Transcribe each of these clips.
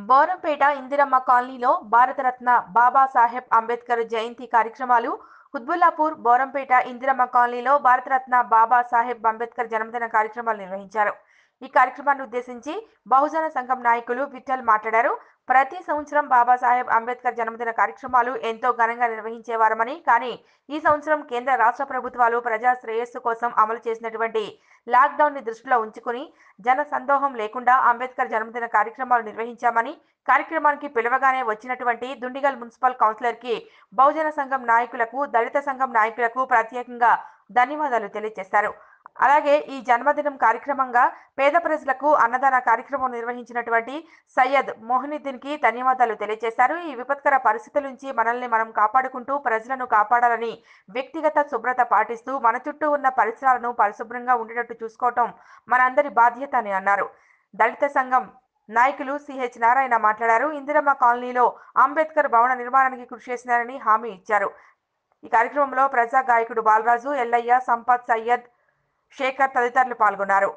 బోరంపేట ఇందిరమ్మ కాలనీలో భారతరత్న బాబాసాహెబ్ అంబేద్కర్ జయంతి కార్యక్రమాలు కుత్బుల్లాపూర్ బోరంపేట ఇందిరమ్మ కాలనీలో భారతరత్న బాబాసాహెబ్ అంబేద్కర్ జన్మదిన కార్యక్రమాలు నిర్వహించారు ఈ కార్యక్రమాన్ని ఉద్దేశించి బహుజన సంఘం నాయకులు విఠల్ మాట్లాడారు ప్రతి సంవత్సరం బాబాసాహెబ్ అంబేద్కర్ జన్మదిన కార్యక్రమాలు ఎంతో ఘనంగా నిర్వహించేవారమని కానీ ఈ సంవత్సరం కేంద్ర రాష్ట్ర ప్రభుత్వాలు ప్రజా శ్రేయస్సు కోసం అమలు చేసినటువంటి లాక్డౌన్ ని దృష్టిలో ఉంచుకుని జన సందోహం లేకుండా అంబేద్కర్ జన్మదిన కార్యక్రమాలు నిర్వహించామని కార్యక్రమానికి పిలవగానే వచ్చినటువంటి దుండిగల్ మున్సిపల్ కౌన్సిలర్ కి బహుజన సంఘం నాయకులకు దళిత సంఘం నాయకులకు ప్రత్యేకంగా ధన్యవాదాలు తెలియజేశారు అలాగే ఈ జన్మదినం కార్యక్రమంగా పేద ప్రజలకు అన్నదాన కార్యక్రమం నిర్వహించినటువంటి సయ్యద్ మోహినుద్దీన్ కి ధన్యవాదాలు తెలియజేశారు ఈ విపత్కర పరిస్థితుల నుంచి మనల్ని మనం కాపాడుకుంటూ ప్రజలను కాపాడాలని వ్యక్తిగత శుభ్రత పాటిస్తూ మన చుట్టూ ఉన్న పరిసరాలను పరిశుభ్రంగా ఉండేటట్టు చూసుకోవటం మనందరి బాధ్యత అని అన్నారు దళిత సంఘం నాయకులు సిహెచ్ నారాయణ మాట్లాడారు ఇందిరమ్మ కాలనీలో అంబేద్కర్ భవన నిర్మాణానికి కృషి చేసినారని హామీ ఇచ్చారు ఈ కార్యక్రమంలో ప్రజా గాయకుడు బాలరాజు ఎల్లయ్య సంపత్ సయ్యద్ శేఖర్ తదితరులు పాల్గొన్నారు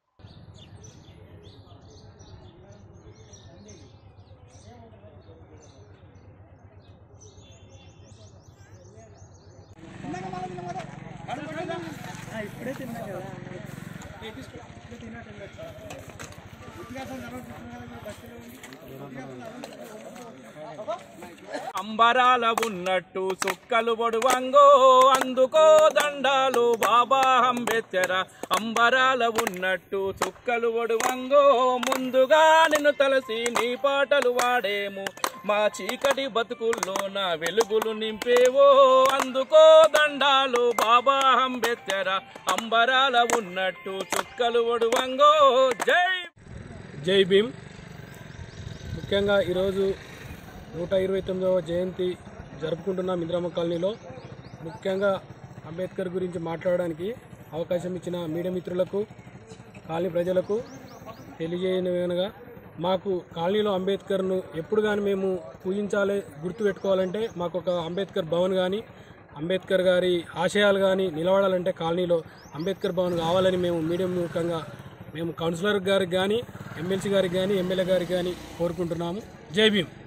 అంబరాల ఉన్నట్టు చుక్కలు పొడువంగో అందుకో దండాలు బాబా అంబేద్కర అంబరాల ఉన్నట్టు చుక్కలు పొడువంగో ముందుగా నిన్ను తలసి నీ పాటలు వాడేము మా చీకటి బతుకుల్లో నా వెలుగులు నింపేవో అందుకో దండాలు బాబా అంబేద్కర అంబరాల ఉన్నట్టు చుక్కలు పొడువంగో జై జై భీమ్ ముఖ్యంగా ఈరోజు నూట ఇరవై తొమ్మిదవ జయంతి జరుపుకుంటున్నాం ఇందిరమ్మ కాలనీలో ముఖ్యంగా అంబేద్కర్ గురించి మాట్లాడడానికి అవకాశం ఇచ్చిన మీడియా మిత్రులకు కాలనీ ప్రజలకు తెలియజేయనగా మాకు కాలనీలో అంబేద్కర్ను ఎప్పుడు కానీ మేము పూజించాలి గుర్తుపెట్టుకోవాలంటే మాకు ఒక అంబేద్కర్ భవన్ కానీ అంబేద్కర్ గారి ఆశయాలు కానీ నిలబడాలంటే కాలనీలో అంబేద్కర్ భవన్ కావాలని మేము మీడియా ముఖంగా మేము కౌన్సిలర్ గారికి కానీ ఎమ్మెల్సీ గారికి కానీ ఎమ్మెల్యే గారికి కానీ కోరుకుంటున్నాము జై భీమ్